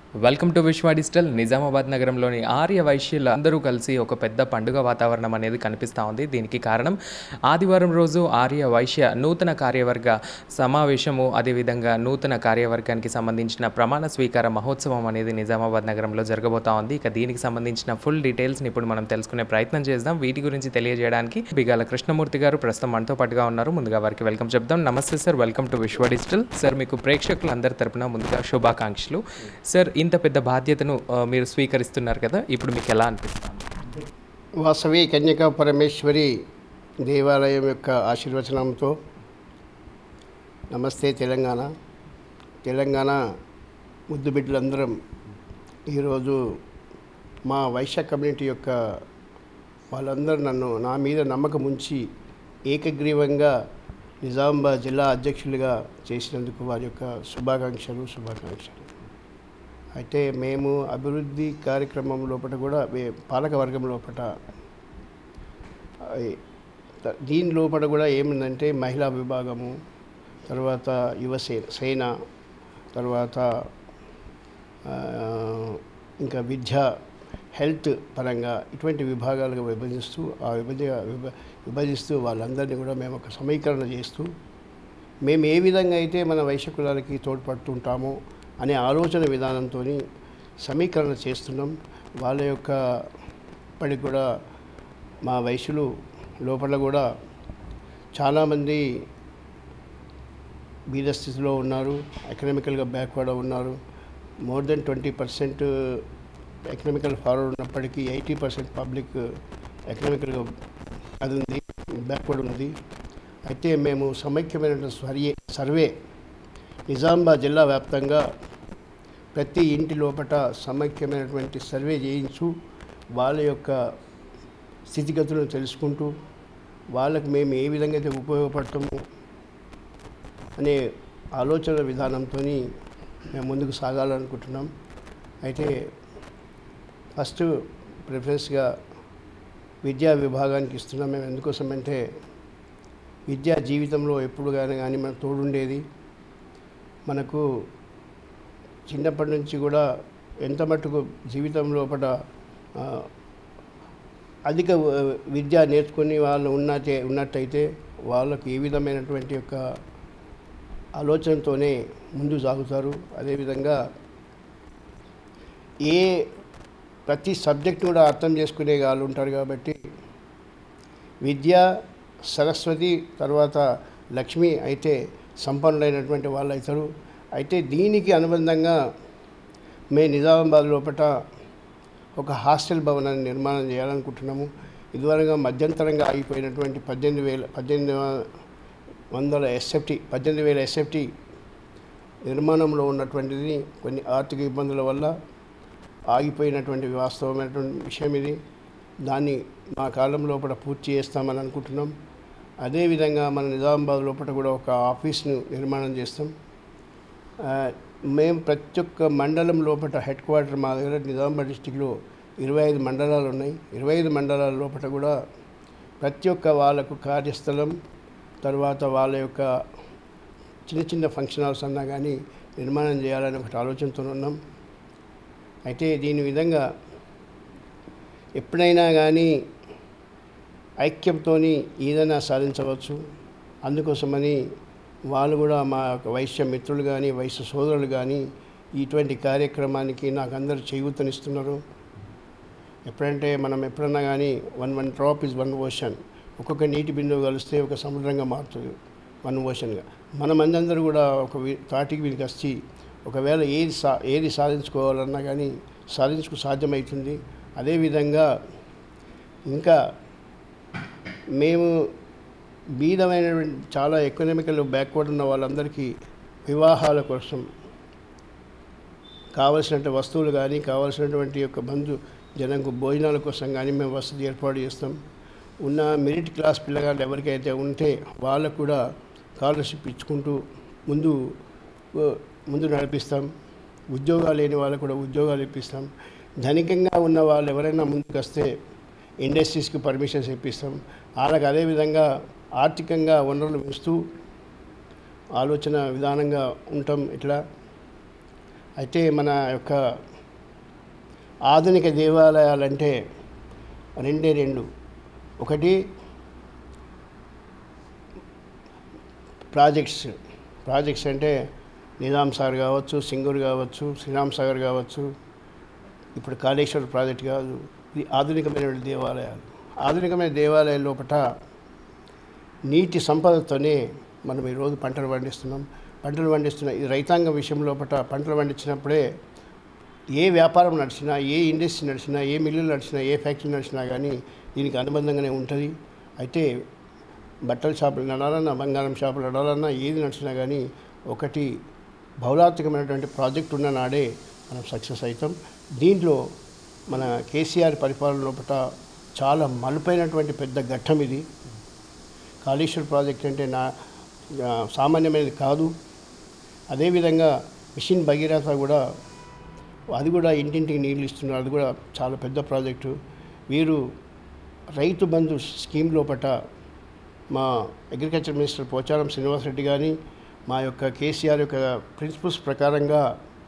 welcome to Vishwa digital Nizamabad నగరంలోని ఆర్య వైశ్యులు అందరూ కలిసి ఒక పెద్ద పండుగ వాతావరణం అనేది కనిపిస్తూ ఉంది దీనికి కారణం ఆదివారం రోజు ఆర్య వైశ్య నూతన కార్యవర్గ సమావేశము అదేవిధంగా నూతన కార్యవర్గానికి సంబంధించిన ప్రమాణ స్వీకార మహోత్సవం అనేది నిజామాబాద్ నగరంలో జరగబోతా ఉంది ఇక దీనికి సంబంధించిన ఫుల్ డీటెయిల్స్ని ఇప్పుడు మనం తెలుసుకునే ప్రయత్నం చేద్దాం వీటి గురించి తెలియజేయడానికి బిగాల కృష్ణమూర్తి గారు ప్రస్తుతం మనతో పాటుగా ఉన్నారు ముందుగా వారికి వెల్కమ్ చెప్దాం నమస్తే sir welcome to Vishwa digital sir మీకు ప్రేక్షకులు అందరి తరపున ముందుగా శుభాకాంక్షలు సార్ ఇంత పెద్ద బాధ్యతను ఆ, మీరు స్వీకరిస్తున్నారు కదా ఇప్పుడు మీకు ఎలా అనిపిస్తుంది వాసవి కన్యకా పరమేశ్వరి దేవాలయం యొక్క ఆశీర్వచనంతో నమస్తే తెలంగాణ తెలంగాణ ముద్దు బిడ్డలందరం ఈరోజు మా వైశ్య కమ్యూనిటీ యొక్క వాళ్ళందరూ నన్ను నా మీద నమ్మకం ఉంచి ఏకగ్రీవంగా నిజామాబాద్ జిల్లా అధ్యక్షులుగా చేసినందుకు వారి యొక్క శుభాకాంక్షలు శుభాకాంక్షలు అయితే మేము అభివృద్ధి కార్యక్రమం లోపల కూడా వే- పాలక వర్గం లోపల ఐ- త- దీని లోపల కూడా ఏమిందంటే మహిళా విభాగము తర్వాత యువసేన సేన తర్వాత ఆ, ఇంకా విద్య హెల్త్ పరంగా ఇటువంటి విభాగాలుగా విభజిస్తూ ఆ విభజ విభ విభజిస్తూ వాళ్ళందరినీ కూడా మేము ఒక సమీకరణ చేస్తూ మేము ఏ విధంగా అయితే మన వైశ్య కులాలకి తోడ్పడుతుంటామో అనే ఆలోచన విధానంతో సమీకరణ చేస్తున్నాం వాళ్ళ యొక్క ఇప్పటికి కూడా మా వైశ్యులు లోపల కూడా చాలామంది బీద స్థితిలో ఉన్నారు ఎకనామికల్గా బ్యాక్వర్డ్ ఉన్నారు more than twenty percent economical forward ఉన్నప్పటికీ ఎయిటీ పర్సెంట్ పబ్లిక్ ఎకనామికల్గా అది ఉంది బ్యాక్వర్డ్ ఉంది అయితే మేము సమైక్యమైన సర్వే సర్వే నిజామాబాద్ జిల్లా వ్యాప్తంగా ప్రతి ఇంటి లోపల సమైక్యమైనటువంటి సర్వే చేయించు వాళ్ళ యొక్క స్థితిగతులను తెలుసుకుంటూ వాళ్ళకు మేము ఏ విధంగా అయితే ఉపయోగపడతాము అనే ఆలోచన విధానంతో మేము ముందుకు సాగాలనుకుంటున్నాం అయితే ఫస్ట్ ప్రిఫరెన్స్గా విద్యా విభాగానికి ఇస్తున్నాం మేము ఎందుకోసం అంటే విద్యా జీవితంలో ఎప్పుడు కానీ కానీ మనకు తోడుండేది మనకు చిన్నప్పటి నుంచి కూడా ఎంత మట్టుకు జీవితం లోపల ఆ, అధిక ఆ, విద్య నేర్చుకుని వాళ్ళు ఉన్నట్టే ఉన్నట్టయితే వాళ్ళకు ఏ విధమైనటువంటి యొక్క ఆలోచనతోనే ముందు సాగుతారు అదేవిధంగా ఏ ప్రతి సబ్జెక్ట్ కూడా అర్థం చేసుకునే వాళ్ళు ఉంటారు కాబట్టి విద్య సరస్వతి తర్వాత లక్ష్మి అయితే సంపన్నులైనటువంటి వాళ్ళు అవుతారు అయితే దీనికి అనుబంధంగా మే నిజామాబాద్ లోపల ఒక హాస్టల్ భవనాన్ని నిర్మాణం చేయాలనుకుంటున్నాము ఇదివరగా మధ్యంతరంగా ఆగిపోయినటువంటి పద్దెనిమిది వేల పద్దెనిమిది వందల ఎస్ఎఫ్టీ పద్దెనిమిది వేల ఎస్ఎఫ్టీ నిర్మాణంలో ఉన్నటువంటిది కొన్ని ఆర్థిక ఇబ్బందుల వల్ల ఆగిపోయినటువంటి వాస్తవమైనటువంటి విషయం ఇది దాన్ని మా కాలం లోపల పూర్తి చేస్తామని అనుకుంటున్నాం అదేవిధంగా మన నిజామాబాద్ లోపల కూడా ఒక ఆఫీస్ను నిర్మాణం చేస్తాం ఆ, మేము ప్రతి ఒక్క మండలం లోపల హెడ్ క్వార్టర్ మా దగ్గర నిజామాబాద్ డిస్టిక్లో ఇరవై ఐదు మండలాలు ఉన్నాయి ఇరవై ఐదు మండలాల లోపల కూడా ప్రతి ఒక్క వాళ్ళకు కార్యస్థలం తర్వాత వాళ్ళ యొక్క చిన్న చిన్న ఫంక్షన్ హాల్స్ అన్నా కానీ నిర్మాణం చేయాలని ఒకటి ఆలోచనతో ఉన్నాం అయితే దీని విధంగా ఎప్పుడైనా కానీ ఐక్యంతో ఏదైనా సాధించవచ్చు అందుకోసమని వాళ్ళు కూడా మా యొక్క వైశ్య మిత్రులు కానీ వైశ్య సోదరులు కానీ ఇటువంటి కార్యక్రమానికి నాకు అందరు చేయూతనిస్తున్నారు ఎప్పుడంటే మనం ఎప్పుడన్నా కానీ one one drop is one ocean ఒక్కొక్క నీటి బిందువు కలిస్తే ఒక సముద్రంగా మారుతుంది వన్ ఓషన్గా మనం అందరూ కూడా ఒక వి- తాటికి వీరికి వచ్చి ఒకవేళ ఏది సా ఏది సాధించుకోవాలన్నా కానీ సాధించుకు సాధ్యమవుతుంది అదేవిధంగా ఇంకా మేము బీదమైనటువంటి చాలా ఎకనామికల్ బ్యాక్వర్డ్ ఉన్న వాళ్ళందరికీ వివాహాల కోసం కావలసినటువంటి వస్తువులు కానీ కావలసినటువంటి యొక్క బంధు జనంకు భోజనాల కోసం కానీ మేము వసతి ఏర్పాటు చేస్తాం ఉన్న మిడిల్ క్లాస్ పిల్లగాళ్ళు ఎవరికైతే ఉంటే వాళ్ళకు కూడా స్కాలర్షిప్ ఇచ్చుకుంటూ ముందు ఓ, ముందు నడిపిస్తాం ఉద్యోగాలు లేని వాళ్ళకు కూడా ఉద్యోగాలు ఇప్పిస్తాం ధనికంగా ఉన్న వాళ్ళు ఎవరైనా ముందుకు వస్తే ఇండస్ట్రీస్కి పర్మిషన్స్ ఇప్పిస్తాం వాళ్ళకి అదేవిధంగా ఆర్థికంగా వనరులు పెంచుతూ ఆలోచన విధానంగా ఉంటాం ఇట్లా అయితే మన యొక్క ఆధునిక దేవాలయాలంటే రెండే రెండు ఒకటి ప్రాజెక్ట్స్ ప్రాజెక్ట్స్ అంటే నిజాం సార్ కావచ్చు సింగూర్ కావచ్చు శ్రీరామ్ సాగర్ కావచ్చు ఇప్పుడు కాళేశ్వర ప్రాజెక్ట్ కాదు ఇది ఆధునికమైన దేవాలయాలు ఆధునికమైన దేవాలయాల లోపల నీటి సంపదతోనే మనం ఈరోజు పంటలు పండిస్తున్నాం పంటలు పండిస్తున్న ఈ రైతాంగ విషయం లోపల పంటలు పండించినప్పుడే ఏ వ్యాపారం నడిచినా ఏ ఇండస్ట్రీ నడిచినా ఏ మిల్లులు నడిచినా ఏ ఫ్యాక్టరీ నడిచినా కానీ దీనికి అనుబంధంగానే ఉంటుంది అయితే బట్టల షాపులు నడాలన్నా బంగారం షాపులు నడాలన్నా ఏది నడిచినా కానీ ఒకటి బహుళాత్మకమైనటువంటి ప్రాజెక్ట్ ఉన్న నాడే మనం సక్సెస్ అవుతాం దీంట్లో మన కేసీఆర్ పరిపాలన లోపల చాలా మలుపైనటువంటి పెద్ద ఘట్టం ఇది కాళేశ్వర ప్రాజెక్ట్ అంటే నా ఆ, సామాన్యమైనది కాదు అదేవిధంగా మిషన్ భగీరథ కూడా అది కూడా ఇంటింటికి నీళ్ళు ఇస్తున్నారు అది కూడా చాలా పెద్ద ప్రాజెక్టు వీరు రైతు బంధు స్కీమ్ లోపట మా అగ్రికల్చర్ మినిస్టర్ పోచారం శ్రీనివాసరెడ్డి కానీ మా యొక్క కేసీఆర్ యొక్క ప్రిన్సిపల్స్ ప్రకారంగా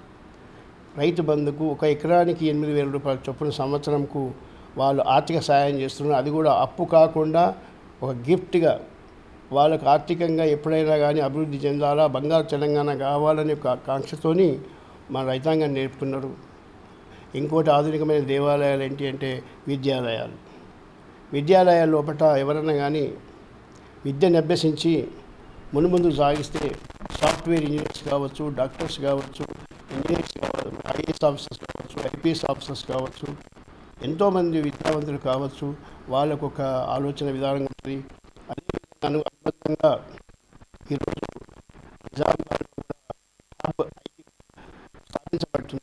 రైతు బంధుకు ఒక ఎకరానికి ఎనిమిది వేల రూపాయల చొప్పున సంవత్సరంకు వాళ్ళు ఆర్థిక సహాయం చేస్తున్నారు అది కూడా అప్పు కాకుండా ఒక గిఫ్ట్గా వాళ్ళకు ఆర్థికంగా ఎప్పుడైనా కానీ అభివృద్ధి చెందాలా బంగారు తెలంగాణ కావాలనే ఒక కాంక్షతోని మన రైతాంగాన్ని నేర్పుతున్నారు ఇంకోటి ఆధునికమైన దేవాలయాలు ఏంటి అంటే విద్యాలయాలు విద్యాలయాల లోపల ఎవరైనా కానీ విద్యను అభ్యసించి మునుముందు సాగిస్తే సాఫ్ట్వేర్ ఇంజనీర్స్ కావచ్చు డాక్టర్స్ కావచ్చు ఇంజనీర్స్ కావచ్చు ఐఏఎస్ ఆఫీసర్స్ కావచ్చు ఐపీఎస్ ఆఫీసర్స్ కావచ్చు ఎంతోమంది విద్యావంతులు కావచ్చు వాళ్ళకు ఒక ఆలోచన విధానం ఉంటుంది అదేవిధంగా అను- అనుబంధంగా ఈరోజు నిజామాబాద్ కూడా టాప్ ఐటీ స్థాపించబడుతుంది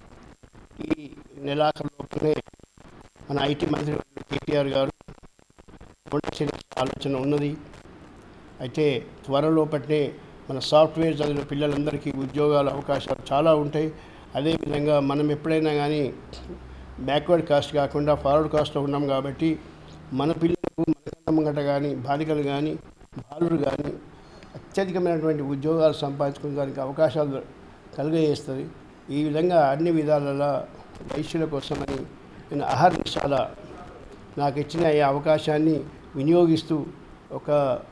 ఈ నెలాఖరు లోపలే మన ఐటీ మంత్రి కేటీఆర్ గారు కొండ ఆలోచన ఉన్నది అయితే త్వరలోపట్నే మన సాఫ్ట్వేర్ చదివిన పిల్లలందరికీ ఉద్యోగాల అవకాశాలు చాలా ఉంటాయి అదేవిధంగా మనం ఎప్పుడైనా కానీ బ్యాక్వర్డ్ కాస్ట్ కాకుండా ఫార్వర్డ్ కాస్ట్లో ఉన్నాం కాబట్టి మన పిల్లలకు మన ముంగట కానీ బాలికలు కానీ బాలురు కానీ అత్యధికమైనటువంటి ఉద్యోగాలు సంపాదించుకునే దానికి అవకాశాలు కలుగజేస్తుంది ఈ విధంగా అన్ని విధాలలో వైశ్యుల కోసమని నేను అహర్నిశాల నాకు ఇచ్చిన ఈ అవకాశాన్ని వినియోగిస్తూ ఒక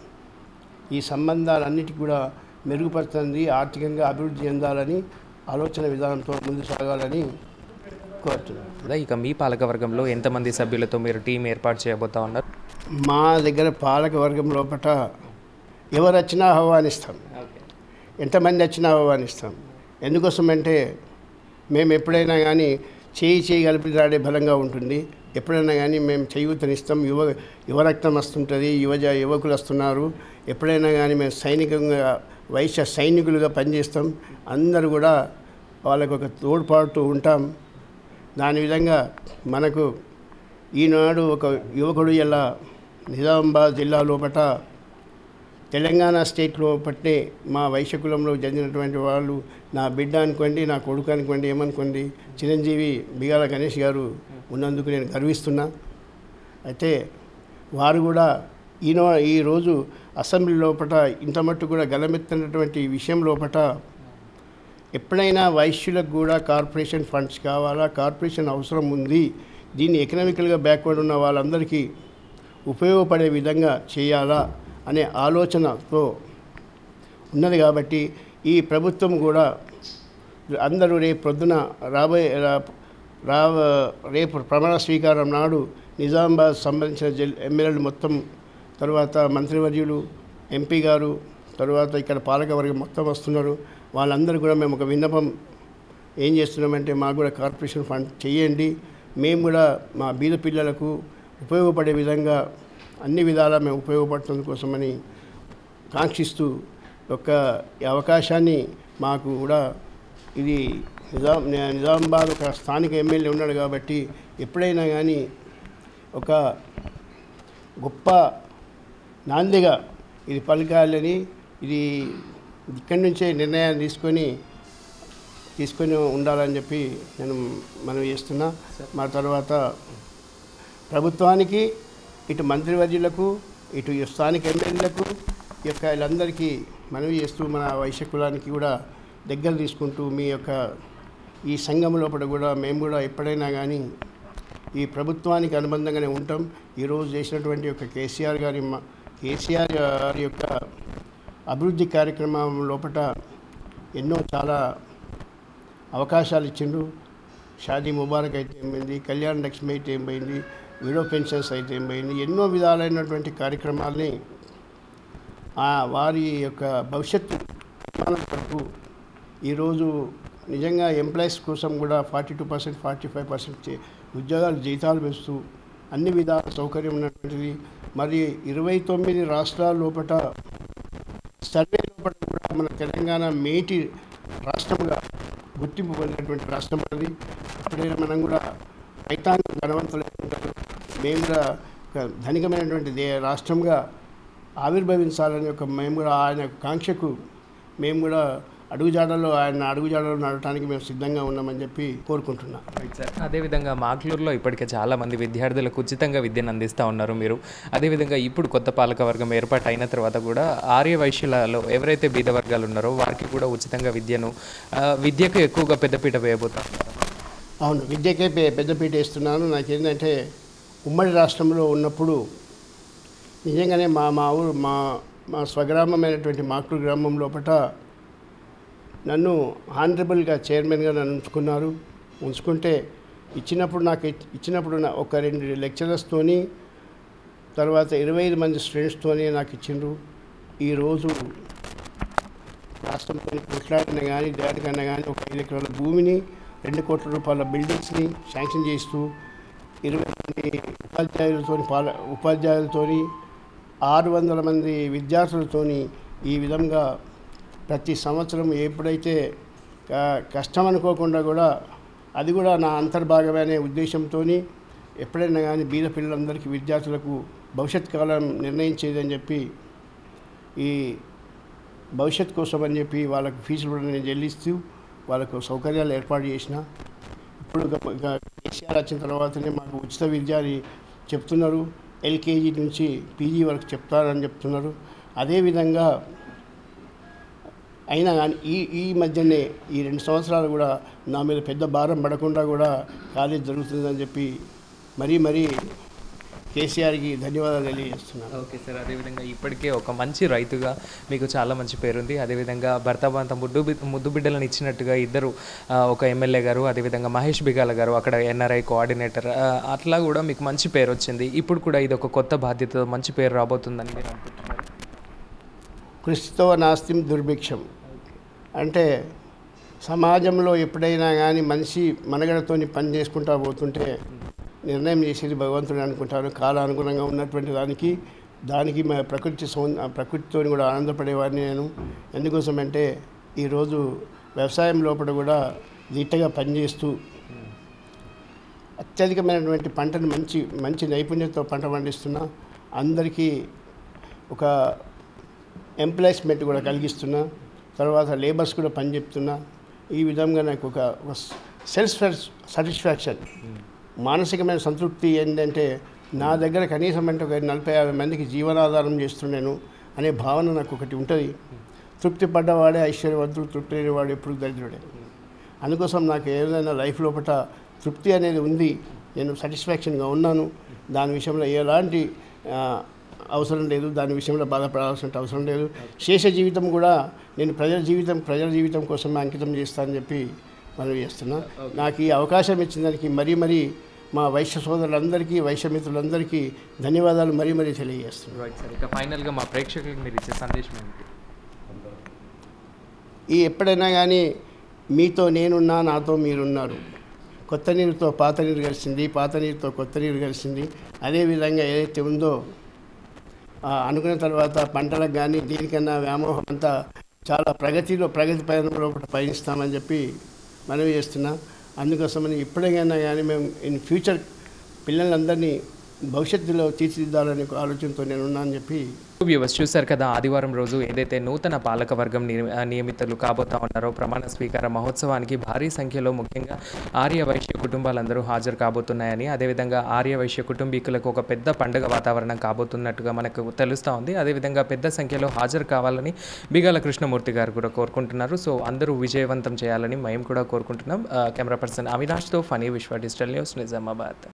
ఈ సంబంధాలన్నిటికీ కూడా మెరుగుపరుస్తుంది ఆర్థికంగా అభివృద్ధి చెందాలని ఆలోచన విధానంతో ముందు సాగాలని కోరుతున్నాను కదా ఇక మీ పాలకవర్గంలో ఎంతమంది సభ్యులతో మీరు టీం ఏర్పాటు చేయబోతా ఉన్నారు మా దగ్గర పాలక వర్గం లోపల ఎవరు వచ్చినా ఆహ్వానిస్తాం ఎంతమంది వచ్చినా ఆహ్వానిస్తాం ఎందుకోసం అంటే మేము ఎప్పుడైనా కానీ చేయి చేయి కలిపినాడే బలంగా ఉంటుంది ఎప్పుడైనా కానీ మేము చేయూతనిస్తాం యువ యువరక్తం వస్తుంటుంది యువజ యువకులు వస్తున్నారు ఎప్పుడైనా కానీ మేము సైనికంగా వైశ్య సైనికులుగా పనిచేస్తాం అందరూ కూడా వాళ్ళకు ఒక తోడ్పాటు ఉంటాం దాని విధంగా మనకు ఈనాడు ఒక యువకుడు ఇలా నిజామాబాద్ జిల్లా లోపట తెలంగాణ స్టేట్ లోపట్నే మా వైశ్యకులంలో చెందినటువంటి వాళ్ళు నా బిడ్డ అనుకోండి నా కొడుకు అనుకోండి ఏమనుకోండి చిరంజీవి బిగాల గణేష్ గారు ఉన్నందుకు నేను గర్విస్తున్నా అయితే వారు కూడా ఈనో ఈరోజు అసెంబ్లీ లోపట ఇంత మట్టు కూడా గలమెత్తినటువంటి విషయం లోపట ఎప్పుడైనా వైశ్యులకు కూడా కార్పొరేషన్ ఫండ్స్ కావాలా కార్పొరేషన్ అవసరం ఉంది దీన్ని ఎకనామికల్గా బ్యాక్వర్డ్ ఉన్న వాళ్ళందరికీ ఉపయోగపడే విధంగా చేయాలా అనే ఆలోచనతో ఉన్నది కాబట్టి ఈ ప్రభుత్వం కూడా అందరూ రేపు ప్రొద్దున రాబోయే రా- రా రేపు ప్రమాణ స్వీకారం నాడు నిజామాబాద్ సంబంధించిన జిల్ ఎమ్మెల్యేలు మొత్తం తర్వాత మంత్రివర్యులు ఎంపీ గారు తర్వాత ఇక్కడ పాలకవర్గం మొత్తం వస్తున్నారు వాళ్ళందరూ కూడా మేము ఒక విన్నపం ఏం చేస్తున్నామంటే మాకు కూడా కార్పొరేషన్ ఫండ్ చేయండి మేము కూడా మా బీద పిల్లలకు ఉపయోగపడే విధంగా అన్ని విధాలా మేము ఉపయోగపడుతుంది కోసమని కాంక్షిస్తూ ఒక ఈ అవకాశాన్ని మాకు కూడా ఇది నిజాం ని- నిజామాబాద్ ఒక స్థానిక ఎమ్మెల్యే ఉన్నాడు కాబట్టి ఎప్పుడైనా కానీ ఒక గొప్ప నాందిగా ఇది పలకాలని ఇది ఇక్కడి నుంచే నిర్ణయాన్ని తీసుకొని తీసుకొని ఉండాలని చెప్పి నేను మనం చేస్తున్నా మా తర్వాత ప్రభుత్వానికి ఇటు మంత్రివర్యులకు ఇటు ఈ స్థానిక ఎమ్మెల్యేలకు ఈ యొక్క వీళ్ళందరికీ మనవి చేస్తూ మన వైశ్య కులానికి కూడా దగ్గర తీసుకుంటూ మీ యొక్క ఈ సంఘం లోపల కూడా మేము కూడా ఎప్పుడైనా కానీ ఈ ప్రభుత్వానికి అనుబంధంగానే ఉంటాం ఈరోజు చేసినటువంటి యొక్క కేసీఆర్ గారి మ- కేసీఆర్ గారి యొక్క అభివృద్ధి కార్యక్రమం లోపల ఎన్నో చాలా అవకాశాలు ఇచ్చిండు షాదీ ముబారక్ అయితే ఏమైంది కళ్యాణ లక్ష్మి అయితే ఏమైంది విడో పెన్షన్స్ అయితే ఏమైంది ఎన్నో విధాలైనటువంటి కార్యక్రమాల్ని ఆ వారి యొక్క భవిష్యత్తు నిర్మాణం కొరకు ఈరోజు నిజంగా ఎంప్లాయీస్ కోసం కూడా forty two percent forty five percent ఉద్యోగాలు జీతాలు పెంచుతూ అన్ని విధాల సౌకర్యం ఉన్నటువంటిది మరి ఇరవై తొమ్మిది రాష్ట్రాల లోపల సర్వే లోపల కూడా మన తెలంగాణ మేటి రాష్ట్రంగా గుర్తింపు పొందినటువంటి రాష్ట్రం అది ఎప్పుడైనా మనం కూడా రైతాంగ ధనవంతులై ఉంటారు మేము కూడా ఒక ధనికమైనటువంటి దే రాష్ట్రంగా ఆవిర్భవించాలని ఒక మేము కూడా ఆయన యొక్క కాంక్షకు మేము కూడా అడుగుజాడలో ఆయన అడుగుజాడలో నడవటానికి మేము సిద్ధంగా ఉన్నామని చెప్పి కోరుకుంటున్నాం అదేవిధంగా మాక్లూరులో ఇప్పటికే చాలా మంది విద్యార్థులకు ఉచితంగా విద్యను అందిస్తూ ఉన్నారు మీరు అదేవిధంగా ఇప్పుడు కొత్త పాలక వర్గం ఏర్పాటు అయిన తర్వాత కూడా ఆర్య వైశ్యులలో ఎవరైతే బీద వర్గాలు ఉన్నారో వారికి కూడా ఉచితంగా విద్యను ఆ, విద్యకు ఎక్కువగా పెద్దపీట వేయబోతారు అవును విద్యకే పె- పెద్దపీట వేస్తున్నాను నాకేంటంటే ఉమ్మడి రాష్ట్రంలో ఉన్నప్పుడు నిజంగానే మా మా ఊరు మా మా స్వగ్రామమైనటువంటి మాకుడు గ్రామం లోపల నన్ను హానరబుల్గా చైర్మన్గా నన్ను ఉంచుకున్నారు ఉంచుకుంటే ఇచ్చినప్పుడు నాకు ఇచ్- ఇచ్చినప్పుడు నా ఒక రెండు లెక్చరర్స్తోని తర్వాత ఇరవై ఐదు మంది స్టూడెంట్స్తోని నాకు ఇచ్చిండ్రు ఈరోజు రాష్ట్రంతో కొట్లాడిన కానీ దానికన్నా కానీ ఒక ఐదు ఎకరాల భూమిని రెండు కోట్ల రూపాయల బిల్డింగ్స్ని శాంక్షన్ చేస్తూ ఇరవై మంది ఉపాధ్యాయులతో పాల ఉపాధ్యాయులతోని ఆరు వందల మంది విద్యార్థులతోని ఈ విధంగా ప్రతి సంవత్సరం ఎప్పుడైతే క- కష్టం అనుకోకుండా కూడా అది కూడా నా అంతర్భాగమే అనే ఉద్దేశంతో ఎప్పుడైనా కానీ బీద పిల్లలందరికీ విద్యార్థులకు భవిష్యత్ కాలం నిర్ణయించేదని చెప్పి ఈ భవిష్యత్ కోసం అని చెప్పి వాళ్ళకు ఫీజులు కూడా నేను చెల్లిస్తూ వాళ్ళకు సౌకర్యాలు ఏర్పాటు చేసిన ఇప్పుడు గ- గ- కేసీఆర్ వచ్చిన తర్వాతనే మాకు ఉచిత విద్య అని చెప్తున్నారు ఎల్కేజీ నుంచి పీజీ వరకు చెప్తారని చెప్తున్నారు అదేవిధంగా అయినా కానీ ఈ ఈ మధ్యనే ఈ రెండు సంవత్సరాలు కూడా నా మీద పెద్ద భారం పడకుండా కూడా కాలేజ్ జరుగుతుందని చెప్పి మరీ మరీ కేసీఆర్కి ధన్యవాదాలు తెలియజేస్తున్నాను ఓకే సార్ అదేవిధంగా ఇప్పటికే ఒక మంచి రైతుగా మీకు చాలా మంచి పేరుంది అదేవిధంగా భర్తాభాంత ముద్దు బి- ముద్దు బిడ్డలను ఇచ్చినట్టుగా ఇద్దరు ఆ, ఒక ఎమ్మెల్యే గారు అదేవిధంగా మహేష్ బిగాల గారు అక్కడ ఎన్ఆర్ఐ కోఆర్డినేటర్ ఆ, అట్లా కూడా మీకు మంచి పేరు వచ్చింది ఇప్పుడు కూడా ఇది ఒక కొత్త బాధ్యత మంచి పేరు రాబోతుందని మీరు అనుకుంటున్నారు కృషితో నాస్తిం దుర్భిక్షం అంటే సమాజంలో ఎప్పుడైనా కానీ మనిషి మనగడతోని పని చేసుకుంటా పోతుంటే నిర్ణయం చేసేది భగవంతుడు అనుకుంటారు కాలానుగుణంగా ఉన్నటువంటి దానికి దానికి మా ప్రకృతి సౌ ప్రకృతితో కూడా ఆనందపడేవాడిని నేను ఎందుకోసం అంటే ఈరోజు వ్యవసాయం లోపల కూడా దిట్టగా పనిచేస్తూ అత్యధికమైనటువంటి పంటను మంచి మంచి నైపుణ్యంతో పంట పండిస్తున్నా అందరికీ ఒక ఎంప్లాయ్స్మెంట్ కూడా కలిగిస్తున్నా తర్వాత లేబర్స్ కూడా పని చెప్తున్నా ఈ విధంగా నాకు ఒక ఒక సెల్ఫ్ సాటిస్ఫాక్షన్ మానసికమైన సంతృప్తి ఏంటంటే నా దగ్గర కనీసం అంటే ఒక నలభై యాభై మందికి జీవనాధారం చేస్తున్నాను అనే భావన నాకు ఒకటి ఉంటుంది తృప్తి పడ్డవాడే ఐశ్వర్యవంతుడు తృప్తి లేనివాడు ఎప్పుడు దరిద్రుడే అందుకోసం నాకు ఏదైనా లైఫ్ లోపల తృప్తి అనేది ఉంది నేను సాటిస్ఫాక్షన్గా ఉన్నాను దాని విషయంలో ఎలాంటి ఆ, అవసరం లేదు దాని విషయంలో బాధపడాల్సిన అవసరం లేదు శేష జీవితం కూడా నేను ప్రజల జీవితం ప్రజల జీవితం కోసమే అంకితం చేస్తానని చెప్పి మనవి చేస్తున్నా నాకు ఈ అవకాశం ఇచ్చిన దానికి మరీ మరీ మా వైశ్య సోదరులందరికీ వైశ్య మిత్రులందరికీ ధన్యవాదాలు మరీ మరీ తెలియజేస్తున్నాను రైట్ సార్ ఇక ఫైనల్గా మా ప్రేక్షకులకు మీరు ఇచ్చే సందేశం ఏంటి ఈ ఎప్పుడైనా కానీ మీతో నేనున్నా నాతో మీరున్నారు కొత్త నీరుతో పాత నీరు కలిసింది పాత నీరుతో కొత్త నీరు కలిసింది అదేవిధంగా ఏదైతే ఉందో ఆ, అనుకున్న తర్వాత పంటలకు కానీ దీనికన్నా వ్యామోహం అంతా చాలా ప్రగతిలో ప్రగతి పయనంలో పయనిస్తామని చెప్పి మనవి చేస్తున్నా అందుకోసమని ఎప్పుడైనా కానీ మేము ఇన్ ఫ్యూచర్ పిల్లలందరినీ భవిష్యత్తులో తీర్చిదిద్దాలనే ఒక ఆలోచనతో నేను ఉన్నానని చెప్పి వ్యూవర్స్ చూశారు కదా ఆదివారం రోజు ఏదైతే నూతన పాలక వర్గం నియ- ఆ, నియమితులు కాబోతా ఉన్నారో ప్రమాణ స్వీకార మహోత్సవానికి భారీ సంఖ్యలో ముఖ్యంగా ఆర్య వైశ్య కుటుంబాలందరూ హాజరు కాబోతున్నాయని అదేవిధంగా ఆర్య వైశ్య కుటుంబీకులకు ఒక పెద్ద పండుగ వాతావరణం కాబోతున్నట్టుగా మనకు తెలుస్తూ ఉంది అదేవిధంగా పెద్ద సంఖ్యలో హాజరు కావాలని బిగాల కృష్ణమూర్తి గారు కూడా కోరుకుంటున్నారు సో అందరూ విజయవంతం చేయాలని మేము కూడా కోరుకుంటున్నాం ఆ, కెమెరా పర్సన్ అవినాష్తో ఫనీ విశ్వ డిజిటల్ న్యూస్ నిజామాబాద్